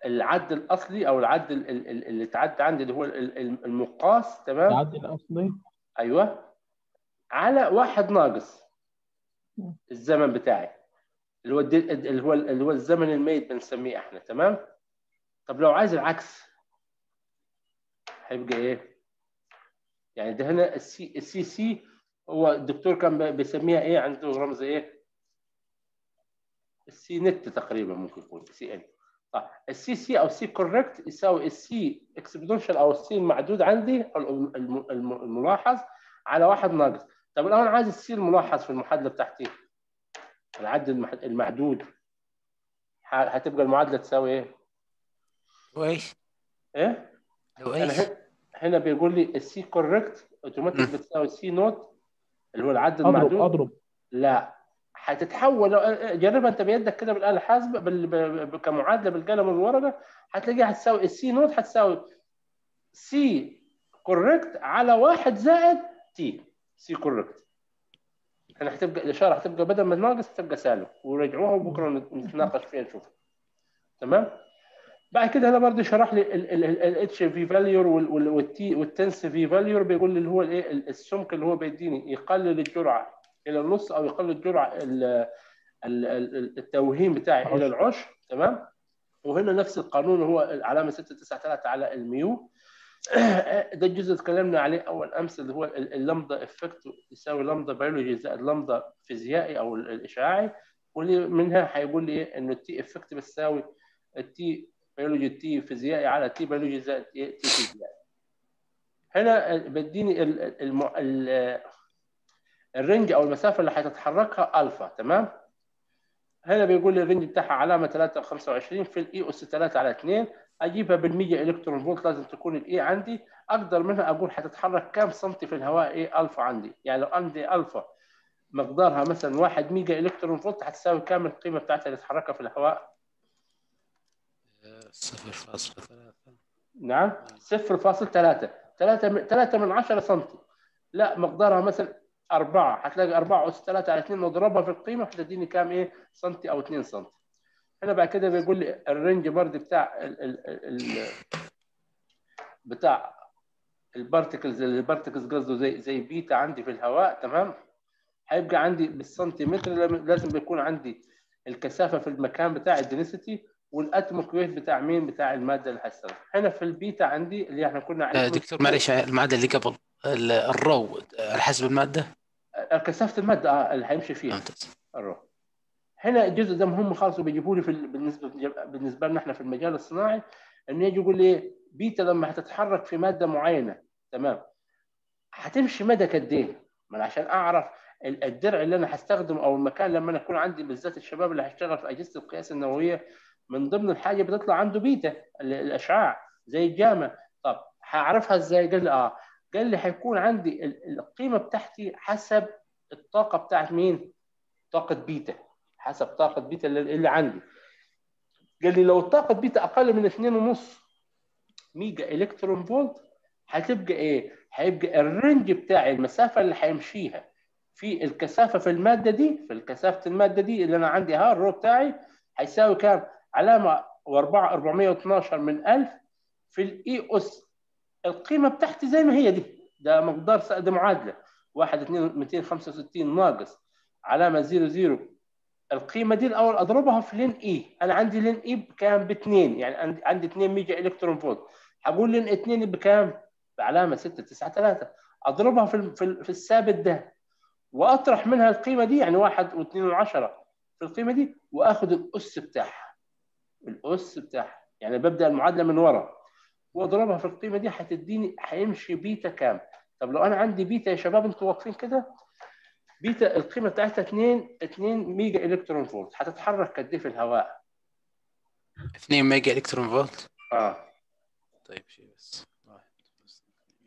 العد الاصلي او العد ال- ال- ال- اللي تعدى عندي اللي هو ال- ال- المقاس تمام العد الاصلي ايوه على واحد ناقص مم. الزمن بتاعي اللي هو الد- اللي هو اللي هو الزمن الميت بنسميه احنا تمام طب لو عايز العكس هيبقى ايه يعني ده هنا السي السي سي هو الدكتور كان بي- بيسميها ايه عنده رمز ايه السي نت تقريبا ممكن يكون سي ان طيب السي سي او سي كوركت يساوي السي اكسبوننشال او السي المعدود عندي أو الم- الم- الم- الملاحظ على واحد ناقص طب لو انا عايز السي الملاحظ في المعادله بتاعتي العد المح- المحدود ح- هتبقى المعادله تساوي ايه؟ وايش؟ ايه؟ لو انا ايش؟ هنا- هنا بيقول لي السي كوركت اوتوماتيك مم. بتساوي سي نوت اللي هو العد اضرب المعدود اضرب لا هتتحول جربها انت بيدك كده بالاله الحاسبه بال... ب... كمعادله بالقلم والورقه هتلاقيها هتساوي السي نوت هتساوي سي كوركت على واحد زائد تي سي كوركت احنا هتبقى الاشاره هتبقى بدل ما ناقص هتبقى سالب ورجعوها وبكره نتناقش فيها نشوف تمام بعد كده هنا برضه شرح لي الاتش في فاليور والتي والتنس في فاليور بيقول لي اللي هو الايه السمك اللي هو بيديني يقلل الجرعه الى النص او يقلل الجرعه ال- ال- ال- التوهيم بتاعي الى العشر تمام وهنا نفس القانون هو العلامه 693 على الميو ده الجزء اللي اتكلمنا عليه اول امس اللي هو ال- اللمضه افكت يساوي لمضه بيولوجي زائد لمضه فيزيائي او ال- الاشعاعي واللي منها هيقول لي ايه انه التي افكت بتساوي التي بيولوجي تي فيزيائي على تي بيولوجي زائد إيه؟ تي فيزيائي هنا بديني ال- ال- الم... ال- الرنج او المسافه اللي هتتحركها الفا تمام هنا بيقول لي الرنج بتاعها علامه 3.25 في الاي اس 3 على 2 اجيبها بالمية الكترون فولت لازم تكون الاي عندي اقدر منها اقول هتتحرك كام سنتي في الهواء ايه الفا عندي يعني لو عندي الفا مقدارها مثلا 1 ميجا الكترون فولت هتساوي كام القيمه بتاعتها اللي تتحركها في الهواء صفر فاصلة ثلاثة نعم 0.3 3 3 من 10 سم لا مقدارها مثلا 4 هتلاقي 4 أس 3 على 2 نضربها في القيمه هتديني كام ايه سنتي او 2 سم هنا بعد كده بيقول لي الرينج برضه بتاع ال ال ال بتاع البارتكلز البارتكلز قصده زي زي بيتا عندي في الهواء تمام هيبقى عندي بالسنتيمتر لازم بيكون عندي الكثافه في المكان بتاع الدنسيتي والاتموك ويت بتاع مين بتاع الماده اللي هستخدمها هنا في البيتا عندي اللي احنا كنا آه، عارفين دكتور معلش المعادلة اللي قبل ال- الرو على حسب المادة كثافه الماده آه، اللي هيمشي فيها ممتاز الروح هنا الجزء ده مهم خالص وبيجيبوا لي في ال- بالنسبه بالنسبه لنا احنا في المجال الصناعي انه يجي يقول لي بيتا لما هتتحرك في ماده معينه تمام هتمشي مدى قد ايه؟ ما أنا عشان اعرف ال- الدرع اللي انا هستخدمه او المكان لما انا اكون عندي بالذات الشباب اللي هيشتغل في اجهزه القياس النوويه من ضمن الحاجه بتطلع عنده بيتا ال- الاشعاع زي الجاما طب هعرفها ازاي؟ قال لي اه قال لي هيكون عندي ال- القيمه بتاعتي حسب الطاقه بتاعت مين؟ طاقه بيتا حسب طاقه بيتا اللي, اللي عندي قال لي لو طاقه بيتا اقل من 2.5 ميجا الكترون فولت هتبقى ايه؟ هيبقى الرينج بتاعي المسافه اللي هيمشيها في الكثافه في الماده دي في الكثافه الماده دي اللي انا عندي ها الرو بتاعي هيساوي كام؟ علامه و4 412 من 1000 في الاي اس القيمه بتاعتي زي ما هي دي ده مقدار س- ده معادله 1 2 265 ناقص علامه 0 0 القيمه دي الاول اضربها في لين اي انا عندي لين اي بكام باثنين يعني عندي عندي 2 ميجا الكترون فولت هقول لين 2 بكام بعلامه 6 9 3 اضربها في ال- في, ال- في الثابت ده واطرح منها القيمه دي يعني 1 و2 و10 في القيمه دي واخد الاس بتاعها الاس بتاعها يعني ببدا المعادله من ورا واضربها في القيمه دي هتديني هيمشي بيتا كام طب لو انا عندي بيتا يا شباب انتوا واقفين كده بيتا القيمه بتاعتها 2 2 ميجا الكترون فولت هتتحرك قد ايه في الهواء 2 ميجا الكترون فولت اه طيب شيء بس واحد بس.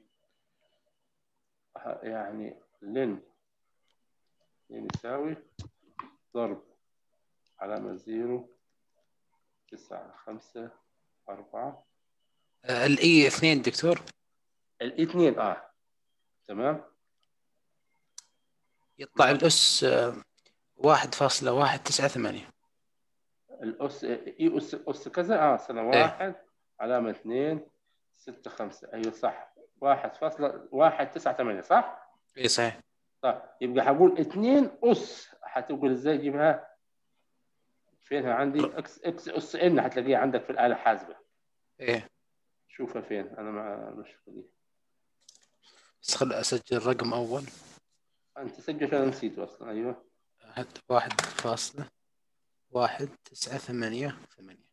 ه- يعني لن لن يساوي ضرب علامة زيرو تسعة خمسة أربعة آه، الاي 2 دكتور الإي اتنين اه تمام يطلع الاس آه، 1.198 الاس اي اس اس كذا اه سنه واحد علامه اثنين ستة خمسة ايوه صح واحد فاصلة واحد تسعة ثمانية صح؟ اي صحيح طيب يبقى حقول اثنين اس حتقول ازاي اجيبها؟ فينها عندي اكس اكس اس ان حتلاقيها عندك في الاله الحاسبه ايه شوفها فين انا ما مش فاضي بس خل اسجل رقم اول انت سجل عشان نسيته اصلا ايوه هات واحد فاصلة واحد تسعة ثمانية ثمانية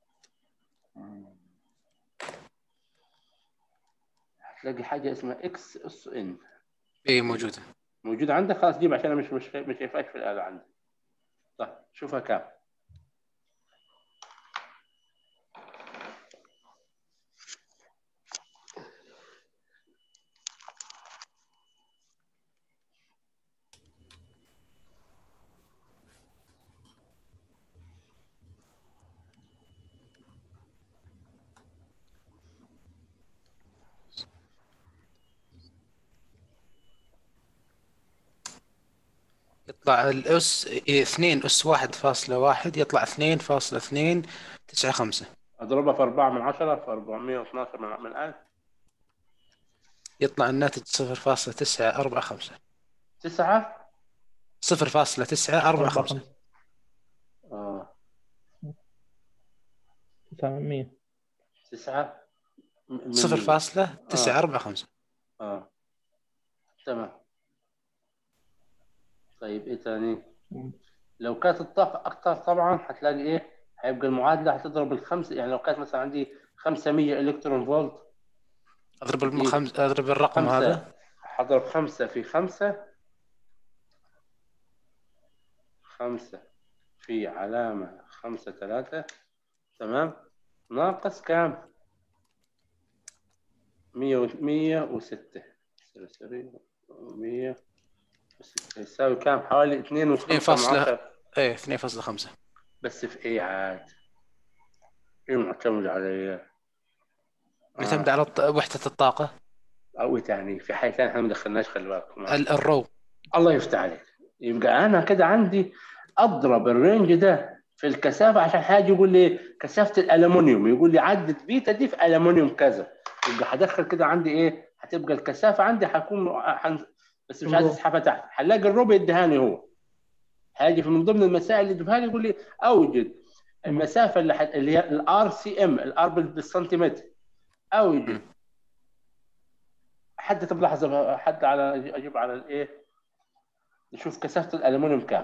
هتلاقي حاجه اسمها اكس اس ان ايه موجودة موجوده عندك خلاص جيب عشان انا مش مش مش شايفهاش في الاله عندي طيب شوفها كام يطلع الاس إيه، اثنين اس واحد فاصلة واحد يطلع اثنين فاصلة اثنين تسعة خمسة اضربها في 4 من 10 في 412 من من 1000 يطلع الناتج صفر فاصلة تسعة أربعة خمسة 9 صفر فاصلة تسعة أربعة خمسة اه تسعة من مية 9 صفر فاصلة تسعة أربعة خمسة اه تمام طيب ايه تاني لو كانت الطاقة أكتر طبعا هتلاقي إيه؟ هيبقى المعادلة هتضرب الخمسة يعني لو كانت مثلا عندي 500 إلكترون فولت أضرب المخمس أضرب الرقم خمسة هذا هضرب خمسة في خمسة خمسة في علامة خمسة ثلاثة تمام ناقص كام؟ مية و- مية وستة سوري سوري مية وستة يساوي كام؟ حوالي اثنين اثنين وخمسة من فاصلة. عشرة ايه اثنين فاصلة خمسة بس في ايه عاد؟ ايه معتمد على يعتمد على الط- وحدة الطاقة او تاني في حاجه ثانيه احنا ما دخلناش خلي بالكم ال- الرو الله يفتح عليك يبقى انا كده عندي اضرب الرينج ده في الكثافه عشان حاجه يقول لي كثافه الالومنيوم يقول لي عدد بيتا دي في الومنيوم كذا يبقى هدخل كده عندي ايه هتبقى الكثافه عندي هكون حن... بس مش عايز الرو. اسحبها تحت هنلاقي الربع ادهاني هو هاجي في من ضمن المسائل اللي ادوها لي يقول لي اوجد المسافه اللي, حت... اللي هي الار سي ام الار بالسنتيمتر اوجد م. حد طب لحظه حد على اجيب على الايه نشوف كثافه الالومنيوم كام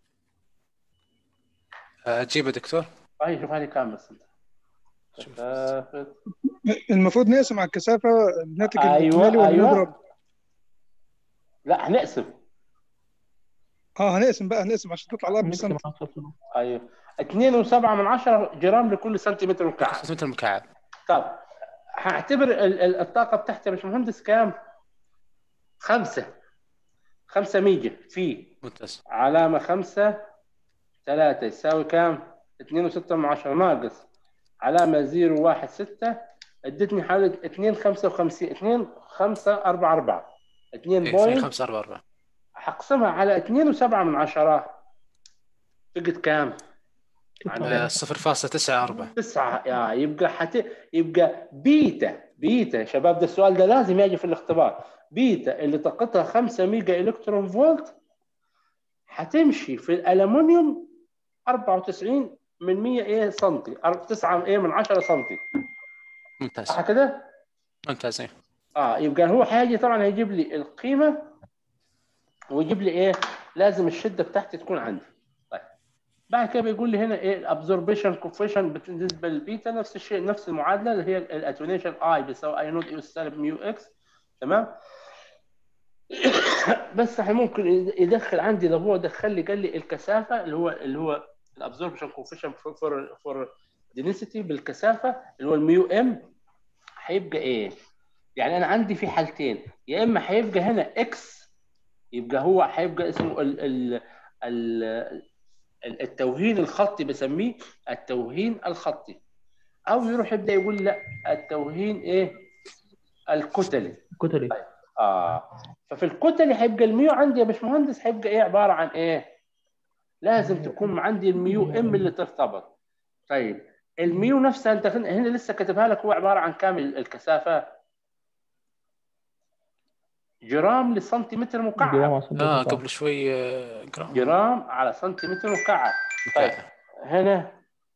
أجيبه دكتور هاي شوف هذه كام بس انت شوف. كثافه المفروض نقسم على الكثافه الناتج أيوة، الاجمالي أيوة. ونضرب لا هنقسم اه هنقسم بقى هنقسم عشان تطلع الارض نقسم بالسنتي على عشرة. ايوه 2.7 من 10 جرام لكل سنتيمتر مكعب سنتيمتر مكعب طب هعتبر ال- ال- الطاقه بتاعتي يا باشمهندس كام؟ خمسة خمسة ميجا في ممتاز علامة خمسة ثلاثة يساوي كام؟ اثنين وستة من عشرة ناقص علامة زيرو واحد ستة ادتني حوالي اثنين خمسة وخمسين اثنين خمسة أربعة أربعة اثنين إيه، اثنين بوينت خمسة أربعة أربعة هقسمها على اثنين وسبعة من عشرة تجد كام؟ آه، صفر فاصلة تسعة أربعة تسعة يا يبقى حت... يبقى بيتا بيتا يا شباب ده السؤال ده لازم يجي في الاختبار بيتا اللي طاقتها 5 ميجا الكترون فولت هتمشي في الالومنيوم 94 من 100 ايه سنتي 9 ايه من 10 سنتي ممتاز صح كده؟ ممتاز إيه. اه يبقى هو هيجي طبعا هيجيب لي القيمه ويجيب لي ايه؟ لازم الشده بتاعتي تكون عندي. طيب بعد كده بيقول لي هنا ايه الابزوربيشن كوفيشن بالنسبه للبيتا نفس الشيء نفس المعادله اللي هي الاتونيشن اي بيساوي اي نوت اس سالب ميو اكس تمام؟ بس هي ممكن يدخل عندي لو هو دخل لي قال لي الكثافه اللي هو اللي هو الابزوربشن كوفيشن فور فور دينيسيتي بالكثافه اللي هو الميو ام هيبقى ايه؟ يعني انا عندي في حالتين يا اما هيبقى هنا اكس يبقى هو هيبقى اسمه ال ال ال التوهين الخطي بسميه التوهين الخطي او يروح يبدا يقول لا التوهين ايه الكتلي كتلي اه ففي الكتلي هيبقى الميو عندي يا باشمهندس هيبقى ايه عباره عن ايه لازم تكون عندي الميو ام اللي ترتبط طيب الميو نفسها انت هنا هنا لسه كاتبها لك هو عباره عن كام الكثافه جرام لسنتيمتر جرام مكعب على سنتيمتر اه مكعب. قبل شوي آه، جرام جرام على سنتيمتر مكعب طيب مكعب. هنا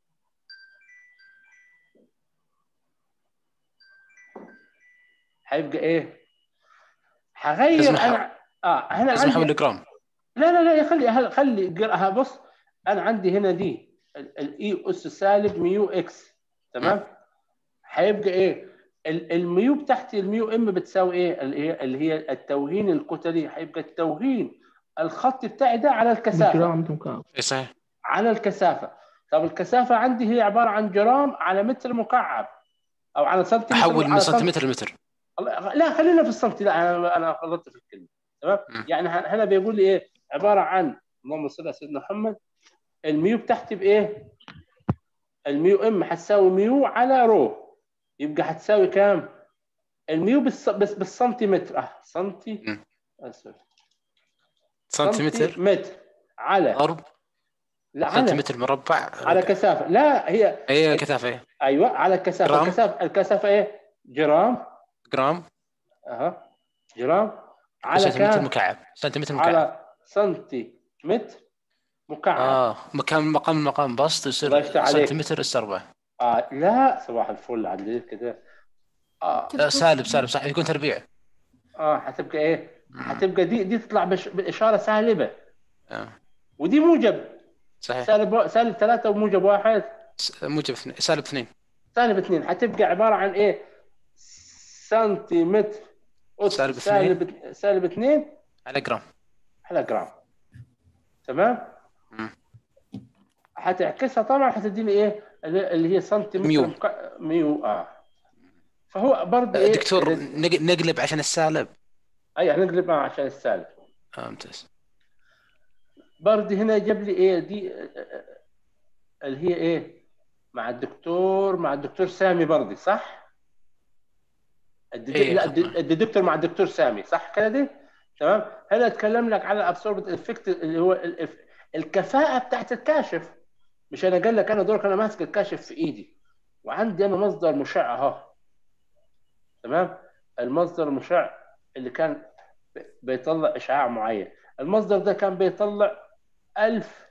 هيبقى ايه؟ هغير لازم أح- انا اه هنا لازم احول عندي الجرام لا لا لا خلي هل- خلي قرأها بص انا عندي هنا دي الاي اس سالب ميو اكس تمام هيبقى ايه ال- الميو بتاعتي الميو ام بتساوي ايه اللي هي اللي هي التوهين الكتلي هيبقى التوهين الخطي بتاعي ده على الكثافه بالجرام متر مكعب اي صحيح على الكثافه طب الكثافه عندي هي عباره عن جرام على متر مكعب او على سنتيمتر احول من على سنت- سنتيمتر لمتر لا خلينا في السنتي لا انا انا غلطت في الكلمه تمام مم. يعني ه- هنا بيقول لي ايه عباره عن اللهم صل على سيدنا محمد الميو بتاعتي بايه؟ الميو ام هتساوي ميو على رو يبقى هتساوي كام؟ الميو بالس... بس بالسنتيمتر اه سنتي مم. اسف سنتيمتر متر على ضرب لا على سنتيمتر مربع على كثافه لا هي اي كثافه إيه. ايوه على الكثافه جرام. الكثافه الكثافه ايه؟ جرام جرام اها جرام على سنتيمتر كام؟ مكعب سنتيمتر مكعب على سنتيمتر مكعب اه مكان مقام مقام بسط يصير الله يفتح عليك. سنتيمتر اس 4 آه لا صباح الفل عليك كده اه آه سالب سالب صح يكون تربيع اه هتبقى ايه؟ هتبقى دي دي تطلع بش... باشاره سالبه آه. ودي موجب صحيح سالب سالب ثلاثه وموجب واحد س- موجب اثنين سالب اثنين سالب اثنين هتبقى عباره عن ايه؟ سنتيمتر أس سالب سالب سالب اثنين على جرام على جرام تمام؟ مم. هتعكسها طبعا هتديني ايه؟ اللي اللي هي سنتيمتر ميو. مك- ميو اه فهو برضه ايه دكتور نق- نقلب عشان السالب اي هنقلب معه عشان السالب آه ممتاز برضه هنا جاب لي ايه دي آه، آه، اللي هي ايه مع الدكتور مع الدكتور سامي برضه صح؟ الد- إيه، لا خدنا. الد- الدكتور مع الدكتور سامي صح كده دي؟ تمام؟ هنا اتكلم لك على الابسوربت افكت اللي هو ال- الكفاءة بتاعت الكاشف مش انا قال لك انا دورك انا ماسك الكاشف في ايدي وعندي انا مصدر مشع اهو تمام؟ المصدر المشع اللي كان ب- بيطلع اشعاع معين المصدر ده كان بيطلع ألف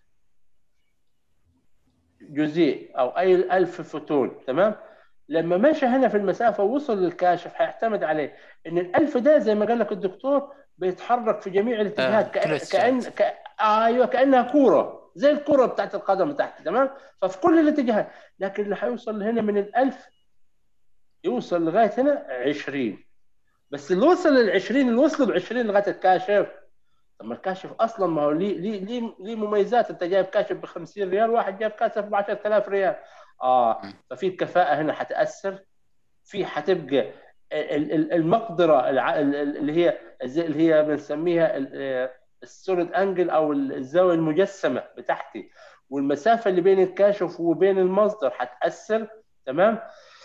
جزيء أو أي ألف فوتون تمام لما مشى هنا في المسافة ووصل للكاشف هيعتمد عليه إن الألف ده زي ما قال لك الدكتور بيتحرك في جميع الاتجاهات آه، كأن, كل كأن الاتجاهات. ك... أيوه كأنها كورة زي الكرة بتاعت القدم بتاعتي تمام ففي كل الاتجاهات لكن اللي هيوصل هنا من الألف يوصل لغاية هنا 20 بس اللي وصل لل 20 اللي وصلوا ل 20 لغاية الكاشف طب ما الكاشف اصلا ما هو ليه ليه ليه, ليه مميزات انت جايب كاشف ب 50 ريال واحد جايب كاشف ب 10000 ريال اه م. ففي الكفاءه هنا حتاثر في حتبقى ال- ال- المقدره الع- ال- ال- اللي هي زي- اللي هي بنسميها السوليد انجل او الزاويه المجسمه بتاعتي والمسافه اللي بين الكاشف وبين المصدر حتاثر تمام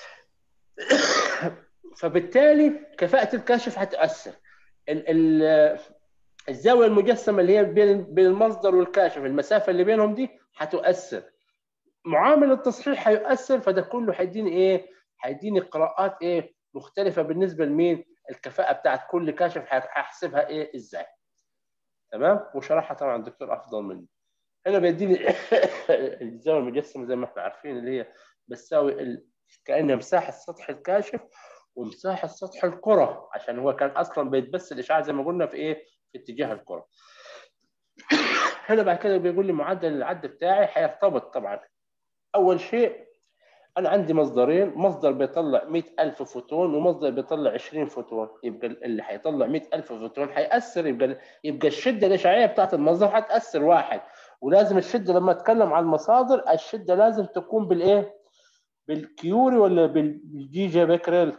فبالتالي كفاءه الكاشف حتاثر ال- ال- الزاويه المجسمه اللي هي بين بين المصدر والكاشف المسافه اللي بينهم دي هتؤثر معامل التصحيح هيؤثر فده كله هيديني ايه هيديني قراءات ايه مختلفه بالنسبه لمين الكفاءه بتاعت كل كاشف هحسبها ايه ازاي تمام وشرحها طبعا الدكتور افضل مني هنا بيديني الزاويه المجسمه زي ما احنا عارفين اللي هي بتساوي ال... كانها مساحه سطح الكاشف ومساحه سطح الكره عشان هو كان اصلا بيتبث الاشعاع زي ما قلنا في ايه في اتجاه الكره هنا بعد كده بيقول لي معدل العد بتاعي هيرتبط طبعا اول شيء انا عندي مصدرين مصدر بيطلع 100000 فوتون ومصدر بيطلع 20 فوتون يبقى اللي هيطلع 100000 فوتون هيأثر يبقى يبقى الشده الاشعاعيه بتاعت المصدر هتأثر واحد ولازم الشده لما اتكلم عن المصادر الشده لازم تكون بالايه؟ بالكيوري ولا بالجيجا بكريل؟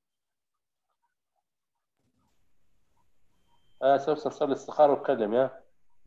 اه سوسن صار الاستخاره واتكلم يا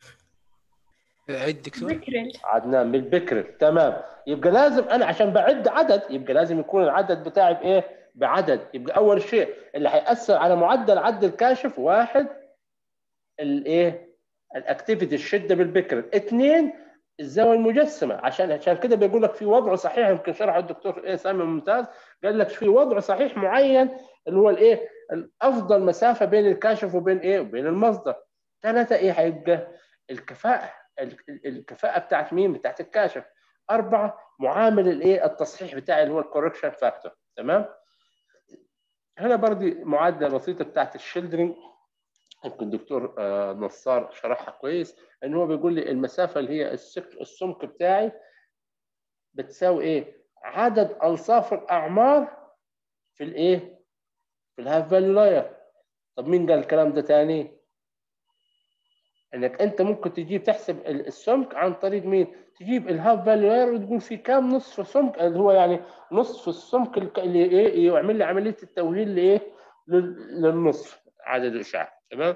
عد دكتور بكرل عدنان بالبكر تمام يبقى لازم انا عشان بعد عدد يبقى لازم يكون العدد بتاعي بايه؟ بعدد يبقى اول شيء اللي هيأثر على معدل عد الكاشف واحد الايه؟ الاكتيفيتي الشده بالبكر اثنين الزاويه المجسمه عشان عشان كده بيقول لك في وضع صحيح يمكن شرحه الدكتور ايه سامي ممتاز قال لك في وضع صحيح معين اللي هو الايه الافضل مسافه بين الكاشف وبين ايه وبين المصدر ثلاثه ايه هيبقى الكفاءه ال- ال- الكفاءه بتاعت مين بتاعت الكاشف اربعه معامل الايه التصحيح بتاعي اللي هو الكوركشن فاكتور تمام هنا برضه معادله بسيطه بتاعت الشيلدرنج يمكن الدكتور آه، نصار شرحها كويس ان هو بيقول لي المسافه اللي هي السك- السمك بتاعي بتساوي ايه؟ عدد انصاف الاعمار في الايه؟ في الهاف فاليو لاير طب مين قال الكلام ده تاني؟ انك انت ممكن تجيب تحسب ال- السمك عن طريق مين؟ تجيب الهاف فاليو لاير وتقول في كام نصف سمك اللي هو يعني نصف السمك الك- اللي ايه يعمل لي عمليه التوهيل لايه؟ لل- للنصف عدد الاشعاع تمام؟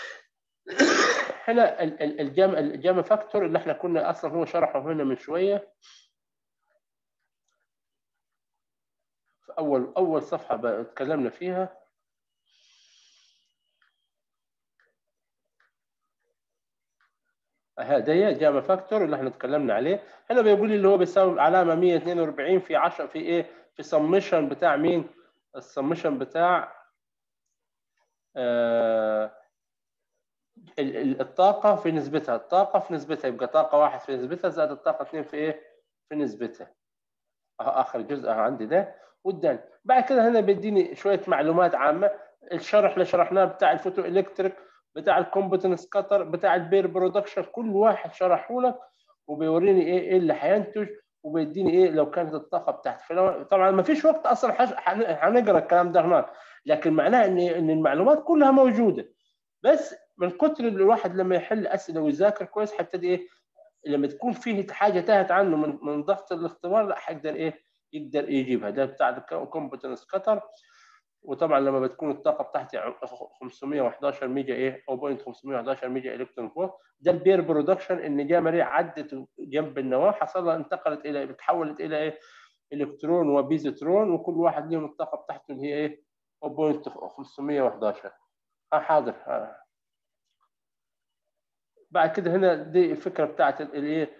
هنا ال- ال- الجام الجاما فاكتور اللي احنا كنا اصلا هو شرحه هنا من شويه في اول اول صفحه بقى اتكلمنا فيها هذا هي جاما فاكتور اللي احنا اتكلمنا عليه هنا بيقول لي اللي هو بيساوي العلامه 142 في 10 في ايه في سمشن بتاع مين السمشن بتاع آه ال- ال- الطاقة في نسبتها الطاقة في نسبتها يبقى طاقة واحد في نسبتها زائد الطاقة اثنين في ايه؟ في نسبتها. اهو آخر جزء أهو عندي ده والدن. بعد كده هنا بيديني شوية معلومات عامة الشرح اللي شرحناه بتاع الفوتو إلكتريك بتاع الكومبتنس كتر بتاع البير برودكشن كل واحد شرحه لك وبيوريني ايه ايه اللي هينتج وبيديني ايه لو كانت الطاقه بتاعتي فلو طبعا ما فيش وقت اصلا حش- هن- هنقرا الكلام ده هناك لكن معناه ان ان المعلومات كلها موجوده بس من كتر اللي الواحد لما يحل اسئله ويذاكر كويس هيبتدي ايه لما تكون فيه حاجه تاهت عنه من من ضغط الاختبار لا هيقدر ايه يقدر يجيبها ده بتاع الكومبتنس كتر وطبعا لما بتكون الطاقه بتاعتي 511 ميجا ايه او بوينت 511 ميجا الكترون فولت ده البير برودكشن ان جا مريء عدت جنب النواه حصل لها انتقلت الى تحولت الى ايه الكترون وبيزوترون وكل واحد لهم الطاقه بتاعته اللي هي ايه 0.511 اه حاضر آه. بعد كده هنا دي الفكره بتاعت الايه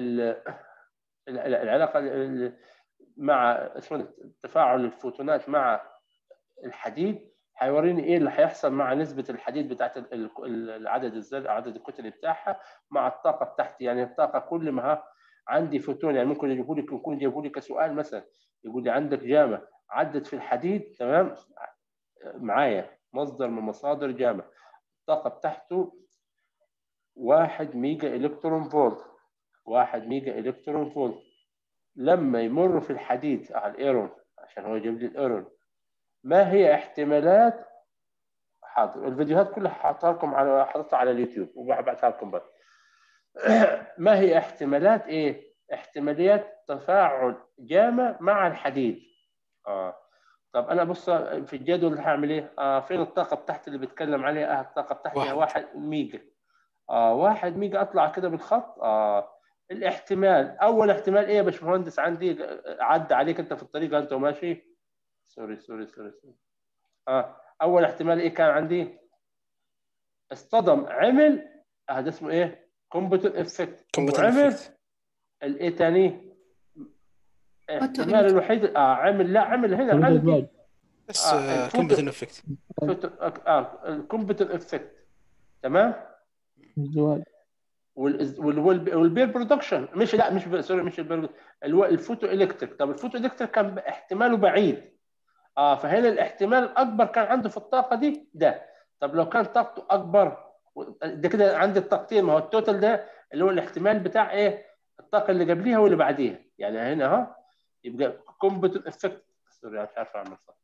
العلاقه ال- مع اسمه ده، تفاعل الفوتونات مع الحديد هيوريني ايه اللي هيحصل مع نسبه الحديد بتاعت ال- ال- العدد الذري عدد الكتل بتاعها مع الطاقه بتاعتي يعني الطاقه كل ما ها عندي فوتون يعني ممكن يجيبوا لك يكون يجيبوا لي كسؤال مثلا يقول لي عندك جامع عدت في الحديد تمام معايا مصدر من مصادر جامع الطاقه بتاعته 1 ميجا الكترون فولت 1 ميجا الكترون فولت لما يمر في الحديد على الايرون عشان هو يجيب لي الايرون ما هي احتمالات حاضر الفيديوهات كلها حاطها لكم على حاططها على اليوتيوب وبعتها لكم بقى ما هي احتمالات ايه احتماليات تفاعل جامع مع الحديد اه طب انا بص في الجدول هعمل ايه آه فين الطاقه بتاعتي اللي بيتكلم عليها اه الطاقه بتاعتي واحد. واحد ميجا اه واحد ميجا اطلع كده بالخط اه الاحتمال اول احتمال ايه يا باشمهندس عندي عدى عليك انت في الطريق انت وماشي سوري سوري سوري سوري اه اول احتمال ايه كان عندي اصطدم عمل اه ده اسمه ايه كومبوتنت افكت كومبتنت وعمل افكت الايه تاني الاحتمال الوحيد اه عمل لا عمل هنا كل عندي الزواج بس آه، الفوتو- كومبتنت افكت اه الكومبتنت افكت تمام الزواج وال- وال- وال- والبير برودكشن مش لا مش ب- سوري مش البير اللي هو الفوتو الكتريك طب الفوتو الكتريك كان ب- احتماله بعيد اه فهنا الاحتمال الاكبر كان عنده في الطاقه دي ده طب لو كان طاقته اكبر و- ده كده عندي الطاقتين ما هو التوتال ده اللي هو الاحتمال بتاع ايه الطاقه اللي قبليها واللي بعديها يعني هنا اهو يبقى كومبوتنت افكت سوري مش عارف اعمل صح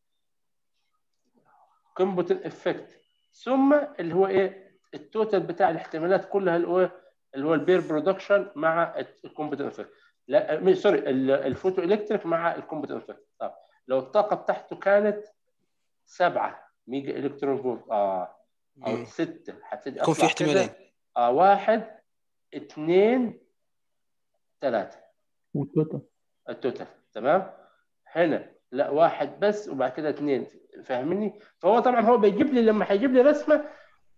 كومبوتنت افكت ثم اللي هو ايه التوتال بتاع الاحتمالات كلها اللي هو اللي هو البير برودكشن مع الكومبوتنت افكت لا مش سوري ال- الفوتو الكتريك مع الكومبوتنت افكت طب لو الطاقه بتاعته كانت 7 ميجا الكترون فولت اه او 6 هبتدي يكون في أطلع كده. احتمالين اه واحد اثنين ثلاثة والتوتال التوتال تمام هنا لا واحد بس وبعد كده اثنين فاهمني فهو طبعا هو بيجيب لي لما هيجيب لي رسمه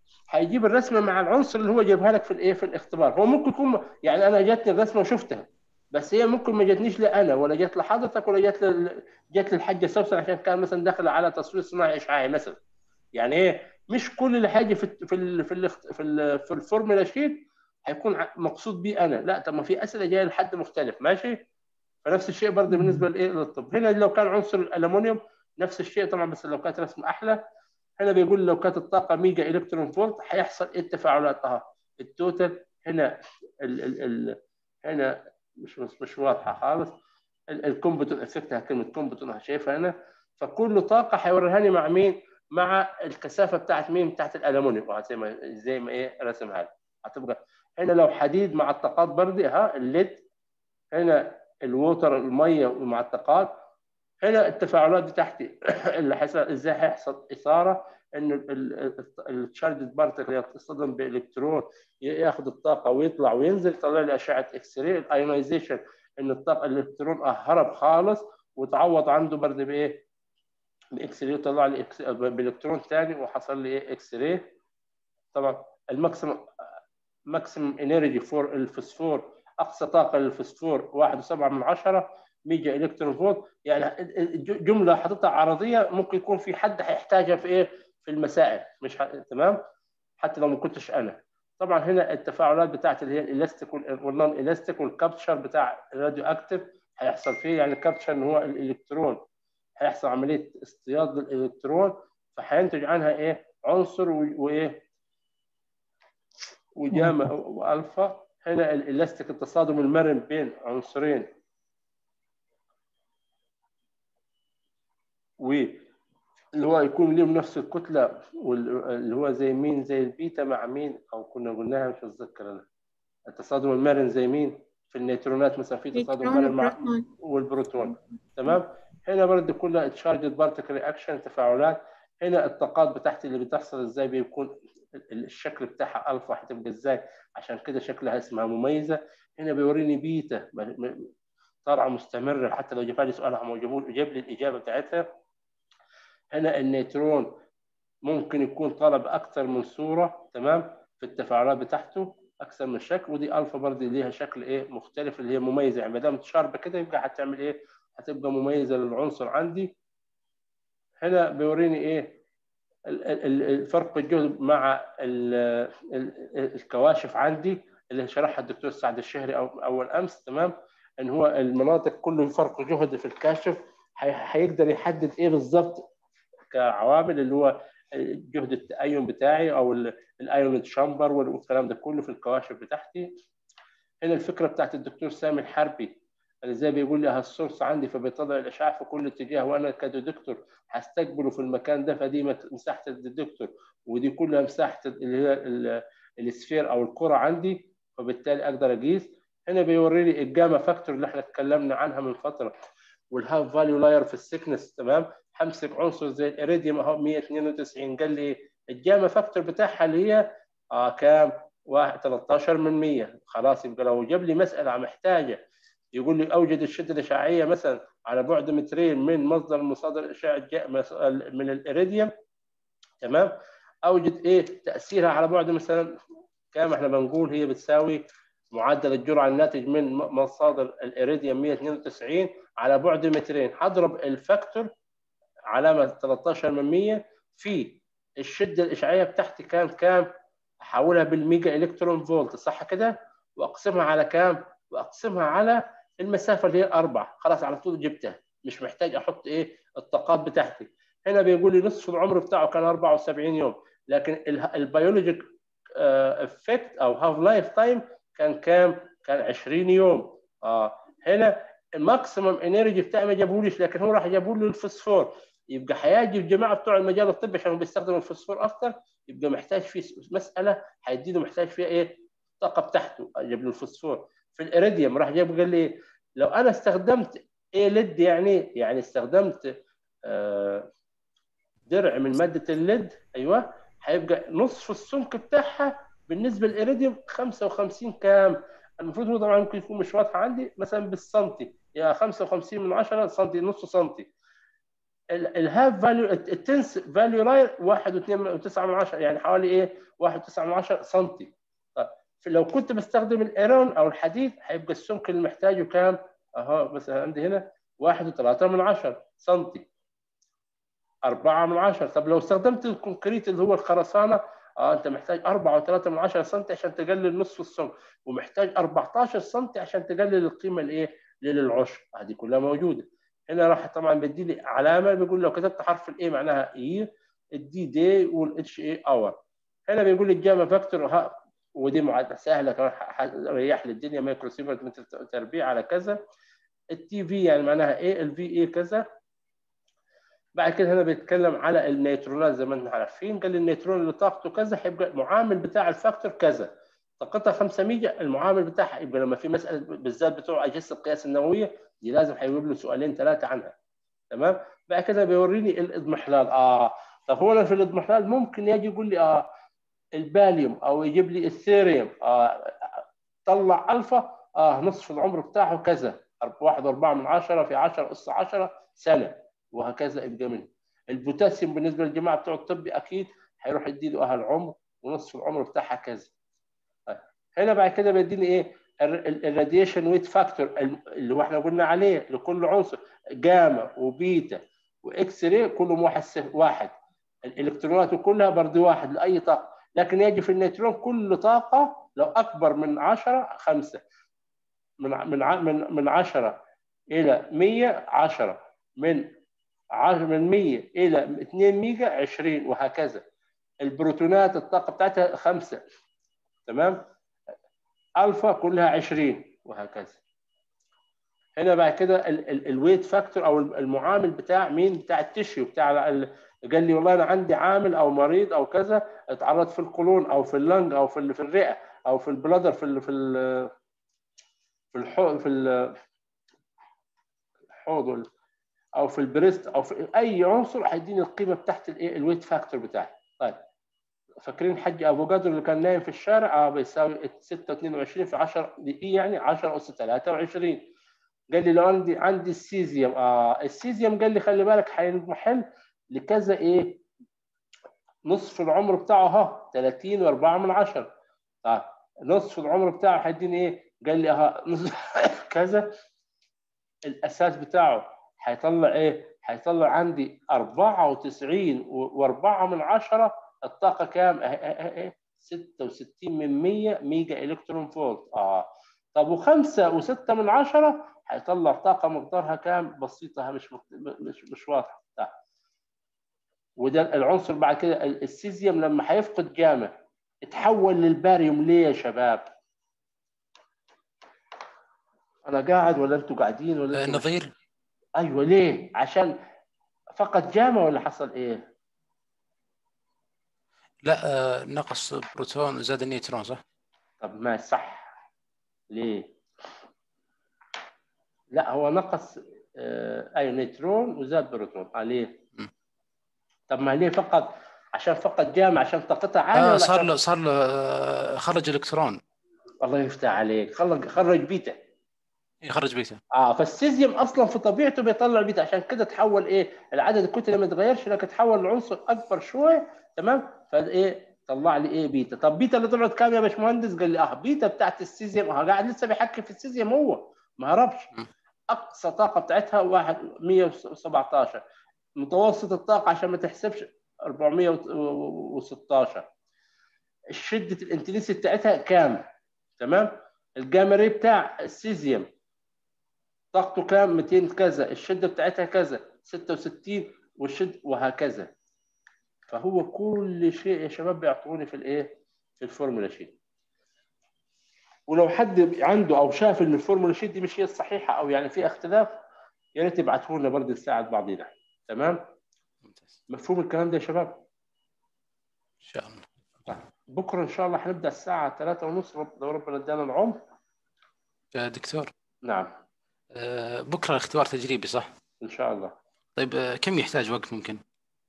هيجيب الرسمه مع العنصر اللي هو جايبها لك في الايه في الاختبار هو ممكن يكون يعني انا جاتني الرسمه وشفتها بس هي ممكن ما جاتنيش لي انا ولا جات لحضرتك ولا جات ل... جات للحاجه سوسن عشان كان مثلا داخله على تصوير صناعي اشعاعي مثلا يعني ايه مش كل اللي هيجي في في ال... في ال... في, ال... في الفورمولا شيت هيكون ع- مقصود بيه انا لا طب ما في اسئله جايه لحد مختلف ماشي فنفس الشيء برضه بالنسبه لايه للطب هنا لو كان عنصر الالومنيوم نفس الشيء طبعا بس لو كانت رسمه احلى هنا بيقول لو كانت الطاقه ميجا الكترون فولت هيحصل ايه التفاعلات اها التوتال هنا ال ال ال هنا مش مش, مش واضحه خالص الكومبوتون افكت كلمه كومبوتون شايفها هنا فكل طاقه هيوريها لي مع مين؟ مع الكثافه بتاعت مين؟ بتاعت الالومنيوم زي ما زي ما ايه رسمها لي هتبقى هنا لو حديد مع الطاقات بردي ها الليد هنا الووتر الميه مع الطاقات هنا التفاعلات بتاعتي اللي حصل ازاي هيحصل اثاره ان التشارجد بارتكل يصطدم بالكترون ياخذ الطاقه ويطلع وينزل يطلع لي اشعه اكس راي الايونيزيشن ان الطاقه الالكترون اه هرب خالص وتعوض عنده برضه بايه؟ باكس راي طلع لي إكس... بالكترون ثاني وحصل لي ايه اكس راي طبعا الماكسيمم ماكسيمم انرجي فور الفوسفور اقصى طاقه للفوسفور 1.7 من عشرة ميجا الكترون فولت يعني جمله حاططها عرضيه ممكن يكون في حد هيحتاجها في ايه في المسائل مش ح... تمام حتى لو ما كنتش انا طبعا هنا التفاعلات بتاعت اللي هي الالاستيك والنون الاستيك والكابتشر بتاع الراديو اكتيف هيحصل فيه يعني الكابتشر ان هو الالكترون هيحصل عمليه اصطياد للالكترون فهينتج عنها ايه عنصر وايه وجاما والفا هنا الالاستيك التصادم المرن بين عنصرين واللي هو يكون لهم نفس الكتله واللي هو زي مين زي البيتا مع مين او كنا قلناها مش متذكر انا التصادم المرن زي مين في النيوترونات مثلا في تصادم مرن مع والبروتون تمام هنا برضه كلها تشارجد بارتكل رياكشن تفاعلات هنا الطاقات بتاعتي اللي بتحصل ازاي بيكون الشكل بتاعها الفا هتبقى ازاي عشان كده شكلها اسمها مميزه هنا بيوريني بيتا طالعه مستمره حتى لو جاب لي سؤال هم جاب لي الاجابه بتاعتها هنا النيوترون ممكن يكون طلب اكثر من صوره تمام في التفاعلات بتاعته اكثر من شكل ودي الفا برضه ليها شكل ايه مختلف اللي هي مميزه يعني ما دام شاربه كده يبقى هتعمل ايه؟ هتبقى مميزه للعنصر عندي هنا بيوريني ايه الفرق الجهد مع الكواشف عندي اللي شرحها الدكتور سعد الشهري اول امس تمام ان هو المناطق كل فرق جهد في الكاشف هيقدر يحدد ايه بالظبط كعوامل اللي هو جهد التأين بتاعي او الايون تشامبر والكلام ده كله في الكواشف بتاعتي هنا الفكره بتاعت الدكتور سامي الحربي اللي زي بيقول لي السورس عندي فبيطلع الاشعاع في كل اتجاه وانا كدكتور هستقبله في المكان ده فدي مساحه الدكتور ودي كلها مساحه اللي هي السفير او الكره عندي فبالتالي اقدر اقيس هنا بيوري لي الجاما فاكتور اللي احنا اتكلمنا عنها من فتره والهاف فاليو لاير في السكنس تمام همسك عنصر زي الاريديوم اهو 192 قال لي الجاما فاكتور بتاعها اللي هي اه كام؟ 1 13 من 100 خلاص يبقى لو جاب لي مساله محتاجه يقول لي اوجد الشده الاشعاعيه مثلا على بعد مترين من مصدر مصادر الاشعاع من الاريديوم تمام اوجد ايه تاثيرها على بعد مثلا كام احنا بنقول هي بتساوي معدل الجرعه الناتج من مصادر الاريديوم 192 على بعد مترين هضرب الفاكتور علامه 13 من 100 في الشده الاشعاعيه بتاعتي كان كام احولها بالميجا الكترون فولت صح كده واقسمها على كام واقسمها على المسافه اللي هي الاربعه خلاص على طول جبتها مش محتاج احط ايه الطاقات بتاعتي هنا بيقول لي نصف العمر بتاعه كان 74 يوم لكن البيولوجيك افكت او هاف لايف تايم كان كام كان 20 يوم اه هنا الماكسيمم انرجي بتاعي ما جابوليش لكن هو راح جابوا له الفوسفور يبقى هيجي الجماعه بتوع المجال الطبي عشان بيستخدموا الفوسفور اكثر يبقى محتاج فيه مساله هيدي له محتاج فيها ايه الطاقه بتاعته جاب له الفوسفور في الاريديوم راح جاب قال لي لو انا استخدمت ايه ليد يعني يعني استخدمت آه درع من ماده الليد ايوه هيبقى نصف السمك بتاعها بالنسبه للاريديوم 55 كام المفروض هو طبعا ممكن يكون مش واضحه عندي مثلا بالسنتي يا 55 من 10 سنتي نص سنتي الهاف فاليو التنس فاليو لاين 1.9 من 10 يعني حوالي ايه 1.9 من 10 سم طيب لو كنت بستخدم الايرون او الحديد هيبقى السمك اللي محتاجه كام؟ اهو مثلا عندي هنا 1.3 من 10 سم 4 من 10 طب لو استخدمت الكونكريت اللي هو الخرسانه اه انت محتاج 4.3 من 10 سم عشان تقلل نصف السمك ومحتاج 14 سم عشان تقلل القيمه الايه؟ للعشر هذه كلها موجوده هنا راح طبعا بدي لي علامه بيقول لو كتبت حرف الاي معناها اي الدي دي والاتش اي اور هنا بيقول لي الجاما فاكتور ها ودي معادله سهله كمان ريح لي الدنيا مايكرو سيفرت متر تربيع على كذا التي في يعني معناها ايه الفي اي كذا بعد كده هنا بيتكلم على النيوترونات زي ما انتم عارفين قال لي النيوترون اللي طاقته كذا هيبقى المعامل بتاع الفاكتور كذا طاقتها 5 ميجا المعامل بتاعها يبقى لما في مساله بالذات بتوع اجهزه القياس النوويه دي لازم هيجيب له سؤالين ثلاثه عنها تمام بعد كده بيوريني الاضمحلال اه طب هو أنا في الاضمحلال ممكن يجي يقول لي اه الباليوم او يجيب لي الثيريوم آه طلع الفا اه نصف العمر بتاعه كذا 1.4 من 10 في 10 اس 10 سنه وهكذا يبقى منه البوتاسيوم بالنسبه للجماعه بتوع الطب اكيد هيروح يدي له اهل العمر ونصف العمر بتاعها كذا هنا بعد كده بيديني ايه الراديشن ويت فاكتور اللي هو احنا قلنا عليه لكل عنصر جاما وبيتا واكس راي كلهم واحد واحد الالكترونات كلها برضه واحد لاي طاقه لكن يجي في النيوترون كل طاقه لو اكبر من 10 5 من من من من 10 الى 100 10 من 10 من 100 الى 2 ميجا 20 وهكذا البروتونات الطاقه بتاعتها 5 تمام الفا كلها 20 وهكذا هنا بعد كده الويت فاكتور او المعامل بتاع مين بتاع التشيو بتاع قال لي والله انا عندي عامل او مريض او كذا اتعرض في القولون او في اللنج او في في الرئه او في البلادر في ال في ال في الحوض في الحوض او في البريست او في اي عنصر هيديني القيمه بتاعت الايه الويت فاكتور بتاعي طيب فاكرين حج ابو قدر اللي كان نايم في الشارع اه بيساوي 6 22 في 10 دقيقه يعني 10 اس 23 قال لي لو عندي عندي السيزيوم اه السيزيوم قال لي خلي بالك هينمحل لكذا ايه نصف العمر بتاعه ها 30 و4 من 10 طيب نصف العمر بتاعه هيديني ايه قال لي ها نصف كذا الاساس بتاعه هيطلع ايه هيطلع عندي 94 و4 من 10 الطاقه كام؟ اهي اهي اهي 66 من 100 ميجا الكترون فولت اه طب و5 و6 من 10 هيطلع طاقه مقدارها كام؟ بسيطه مش مش مش واضحه آه. وده العنصر بعد كده السيزيوم لما هيفقد جامع اتحول للباريوم ليه يا شباب؟ انا قاعد ولا انتوا قاعدين ولا نظير ايوه ليه؟ عشان فقد جامع ولا حصل ايه؟ لا آه نقص بروتون وزاد النيوترون صح؟ طب ما صح ليه؟ لا هو نقص آه اي نيوترون وزاد بروتون آه ليه؟ طب ما ليه فقط عشان فقط جامع عشان طاقتها عاليه آه صار له صار له آه خرج الكترون الله يفتح عليك خرج خرج بيتا يخرج بيتا اه فالسيزيوم اصلا في طبيعته بيطلع بيتا عشان كده تحول ايه العدد الكتله ما يتغيرش لكن تحول لعنصر اكبر شويه تمام فايه طلع لي ايه بيتا طب بيتا اللي طلعت كام يا باشمهندس قال لي اه بيتا بتاعت السيزيوم اه قاعد لسه بيحكي في السيزيوم هو ما هربش اقصى طاقه بتاعتها واحد 117 متوسط الطاقه عشان ما تحسبش 416 شده الانتنسيتي بتاعتها كام تمام الجاما ري بتاع السيزيوم طاقته كام 200 كذا الشده بتاعتها كذا 66 والشد وهكذا فهو كل شيء يا شباب بيعطوني في الايه في الفورمولا شيت ولو حد عنده او شاف ان الفورمولا شيت دي مش هي الصحيحه او يعني في اختلاف يا ريت يبعتوا لنا برضه نساعد بعضينا تمام مفهوم الكلام ده يا شباب ان شاء الله بكره ان شاء الله هنبدا الساعه 3 ونص رب لو ربنا ادانا العمر يا دكتور نعم آه، بكره اختبار تجريبي صح؟ ان شاء الله طيب آه، كم يحتاج وقت ممكن؟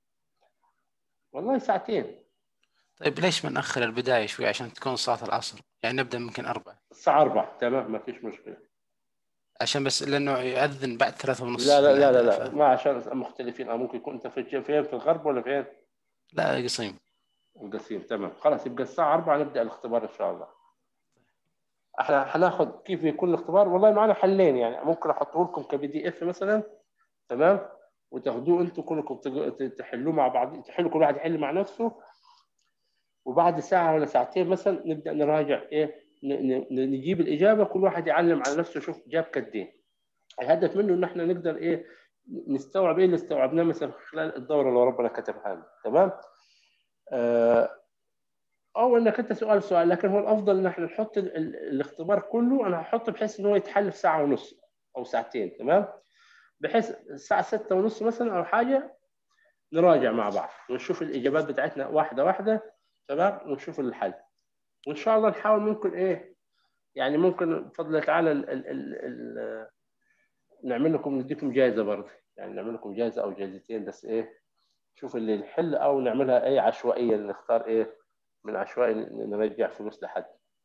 والله ساعتين طيب ليش ما نأخر البداية شوي عشان تكون صلاة العصر؟ يعني نبدأ ممكن أربعة الساعه 4 تمام ما فيش مشكله عشان بس لانه يأذن بعد ثلاثة ونص لا لا لا لا, يعني لا. ف- ما عشان مختلفين او ممكن يكون انت في الج- فين في الغرب ولا فين؟ لا قصيم القسيم تمام خلاص يبقى الساعة 4 نبدأ الاختبار إن شاء الله احنا هناخد كيف يكون الاختبار والله معنا حلين يعني ممكن احطه لكم كبي دي اف مثلا تمام وتاخدوه انتم كلكم تج- تحلوه مع بعض تحلوا كل واحد يحل مع نفسه وبعد ساعة ولا ساعتين مثلا نبدأ نراجع ايه ن- ن- نجيب الإجابة كل واحد يعلم على نفسه يشوف جاب قد ايه الهدف منه ان احنا نقدر ايه نستوعب ايه اللي استوعبناه مثلا خلال الدورة اللي ربنا كتبها لنا تمام آه، او انك انت سؤال سؤال لكن هو الافضل ان احنا نحط ال- ال- الاختبار كله انا هحطه بحيث ان هو يتحل في ساعه ونص او ساعتين تمام بحيث الساعه ستة ونص مثلا او حاجه نراجع مع بعض ونشوف الاجابات بتاعتنا واحده واحده تمام ونشوف الحل وان شاء الله نحاول ممكن ايه يعني ممكن بفضل الله تعالى ال ال ال ال نعمل لكم نديكم جائزه برضه يعني نعمل لكم جائزه او جائزتين بس ايه شوف اللي نحل او نعملها اي عشوائيه نختار ايه من عشوائي ن- نرجع فلوس لحد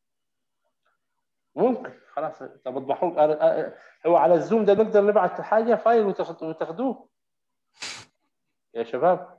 ممكن خلاص طب اطبحوا أ- أ- هو على الزوم ده نقدر نبعت حاجه فايل وتاخد- وتاخدوه يا شباب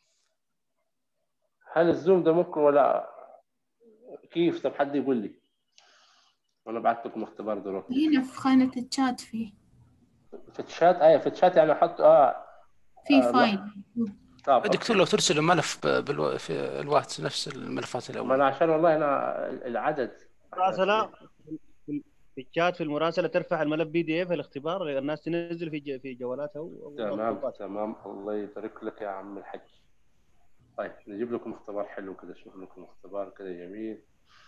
هل الزوم ده ممكن ولا كيف طب حد يقول لي وانا بعت لكم اختبار دلوقتي هنا في خانة الشات فيه في الشات ايوه في الشات يعني احط اه في آه، فايل طب دكتور لو ترسل ملف ب- بالو... في الواتس نفس الملفات ما الاول انا عشان والله انا العدد مراسلة في الشات في المراسلة ترفع الملف بي دي اف الاختبار الناس تنزل في ج- في جوالاتها و- و- تمام وجوالاتها. تمام الله يبارك لك يا عم الحاج طيب نجيب لكم اختبار حلو كده شوف لكم اختبار كده جميل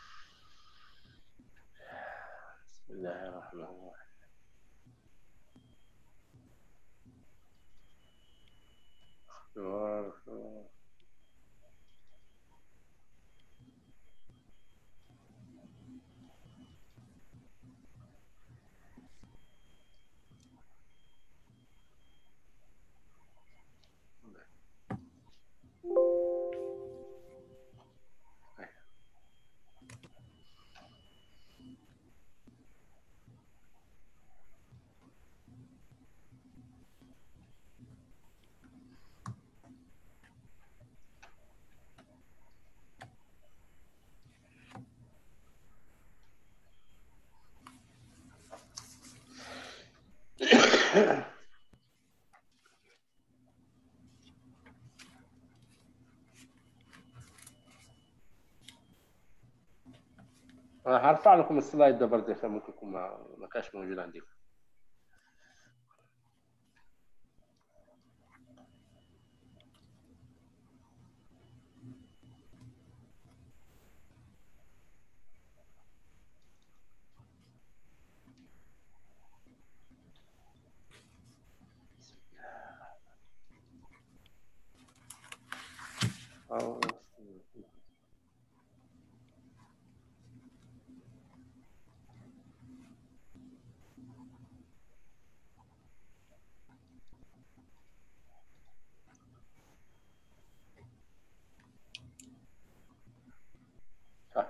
بسم الله الرحمن الرحيم اختبار اختبار. انا هرفع لكم السلايد ده برضه عشان ممكن يكون ما ما كانش موجود عندكم أو- صح.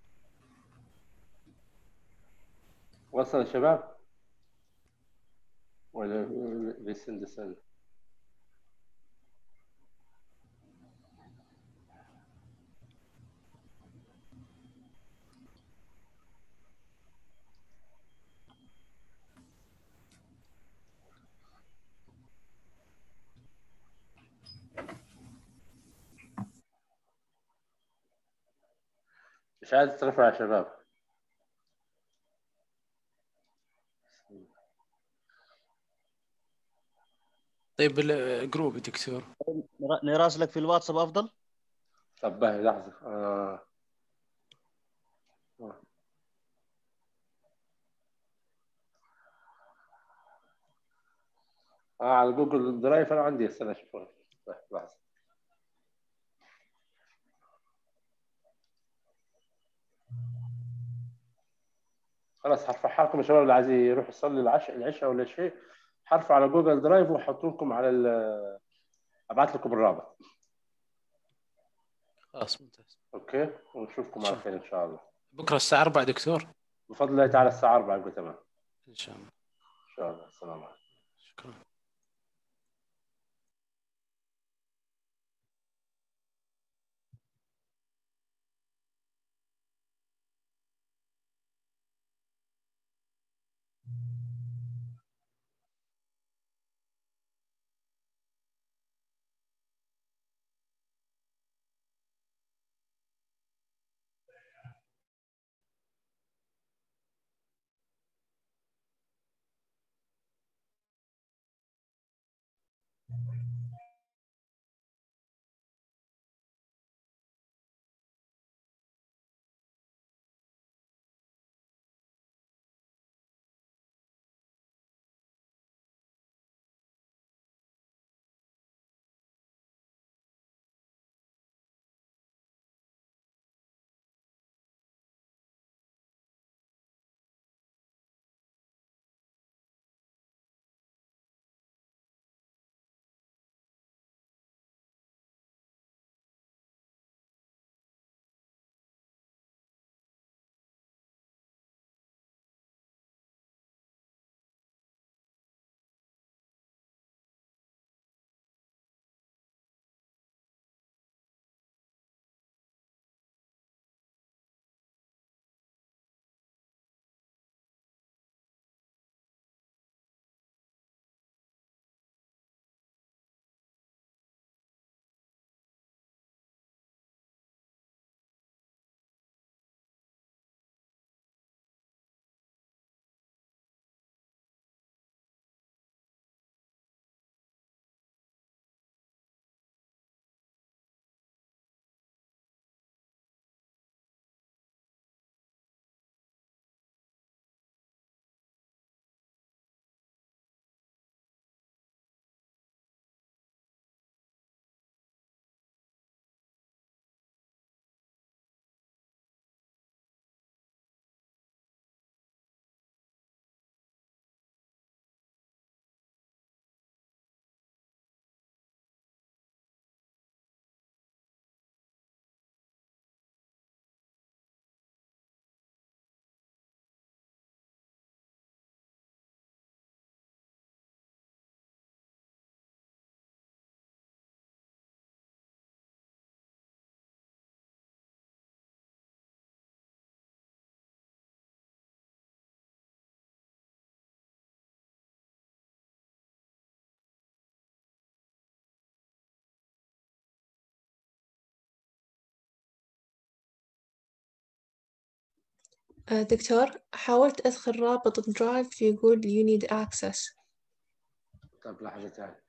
وصل يا شباب ولا لسه لسه مش عايز ترفع يا شباب طيب الجروب يا دكتور نرا- نراسلك في الواتساب افضل طب باهي لحظة آه. آه. آه على جوجل درايف أنا عندي استنى أشوفها طيب، لحظة خلاص هرفعها لكم يا شباب اللي عايز يروح يصلي العشاء العشاء ولا شيء هرفع على جوجل درايف واحط لكم على ال ابعت لكم الرابط خلاص ممتاز اوكي ونشوفكم على خير ان شاء الله بكره الساعة 4 دكتور بفضل الله تعالى الساعه 4 يبقى تمام ان شاء الله شاء الله السلام عليكم شكرا آه، دكتور حاولت أدخل رابط درايف يقول you need access طيب لحظة تعال